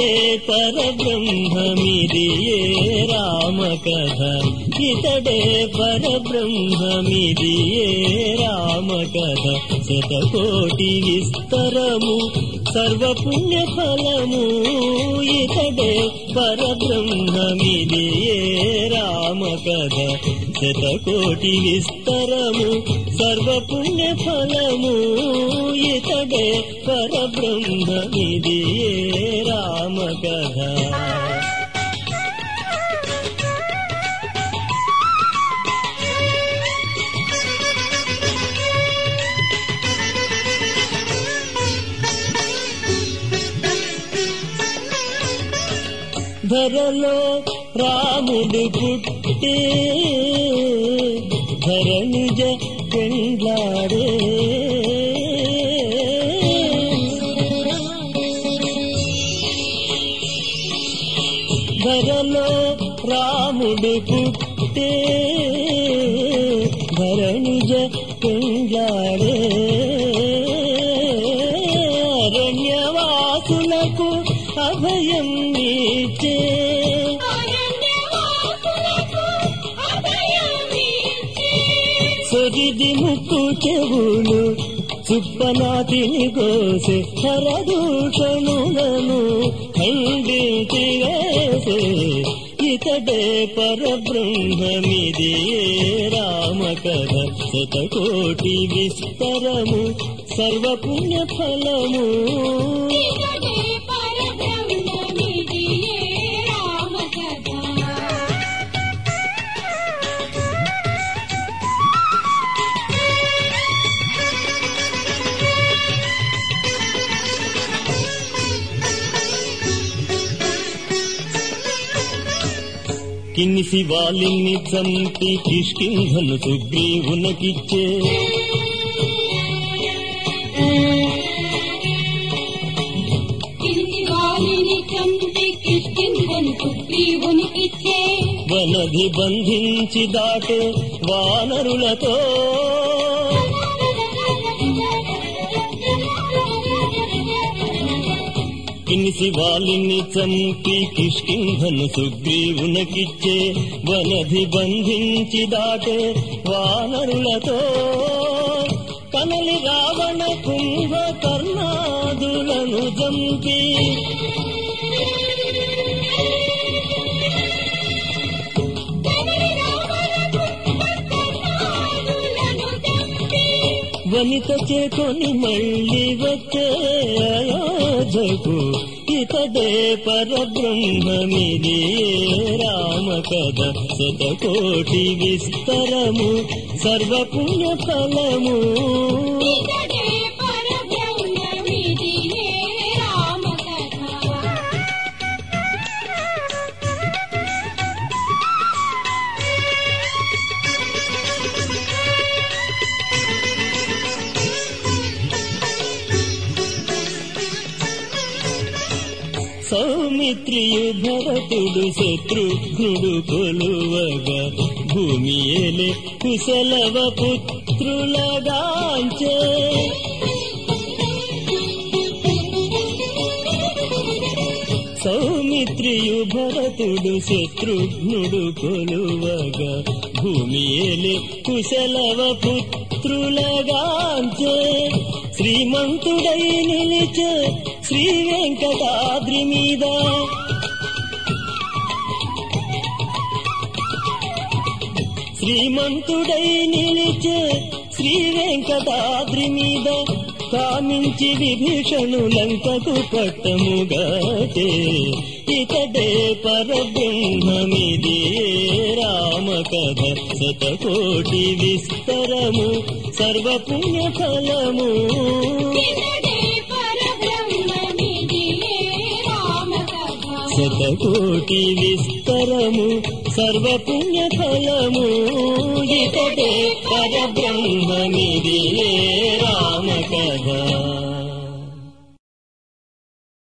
పరబ్రహ్మమిదియే రామ కథ ఇతడే పరబ్రహ్మమిదియే రామ కథ శతకోటి విస్తరము సర్వపుణ్య ఫలము ఇతడే పరబ్రహ్మమిదియే రామ కథ శతకోటి విస్తరము సర్వపుణ్య ఫలము ఇతడే పరబ్రహ్మమిదియే రామ కథ ధరలో రాముడు పుట్టే ధరణిజ పెండ్లాడే ధరలో రాముడు పుట్టే ధరణిజ పెండ్లాడే అరణ్యవాసులకు అభయం నీచే సొరిది ముక్కు చెవులు సుప్పనాతిని గోసే హరదూషణులను ఖండించి వేసే ఇతడే పరబ్రహ్మమిది రామ కథ శతకోటి విస్తరము సర్వపుణ్య ఫలము కిన్నిసి వాలిని చంపి కిష్కింధను సుగ్రీవునకిచ్చే సుగ్రీవునికిచ్చే వనధి బంధించి దాటే వానరులతో కిన్నిసి వాలిని చంపి కిష్కింధను సుగ్రీవునకిచ్చే వనధి బంధించి దాటే వానరులతో కనలి రావణ కుంభ కర్ణాదులను జంపి వనిత చేకొని మళ్ళీ వచ్చే అయోధ్యకు ఇతడే పరబ్రహ్మమిది రామ కథ శతకోటి విస్తరము సర్వపుణ్య ఫలము ఇతడే పరబ్రహ్మమిదియే రామకథ సౌమిత్రియు భరతుడు శత్రుఘ్నుడు కొలువగా భూమి ఏలే కుశలవ పుత్రులగాంచే సౌమిత్రియు భరతుడు శత్రుఘ్నుడు కొలువగా భూమి ఏలే కుశలవ పుత్రులగాంచే శ్రీమంతుడై నిలిచే శ్రీ వెంకటాద్రి మీద శ్రీమంతుడై నిలిచే శ్రీ వెంకటాద్రి మీద కామించి విభీషణు లంకకు పట్టముగాటే ఇతడే పరబ్రహ్మమిది రామ కథ శతకోటి విస్తరము సర్వపుణ్య ఫలము ఇతడే పరబ్రహ్మమిదియే రామకథ శతకోటి విస్తరము సర్వపుణ్య ఫలము ఇతడే పరబ్రహ్మమిది రామ కథ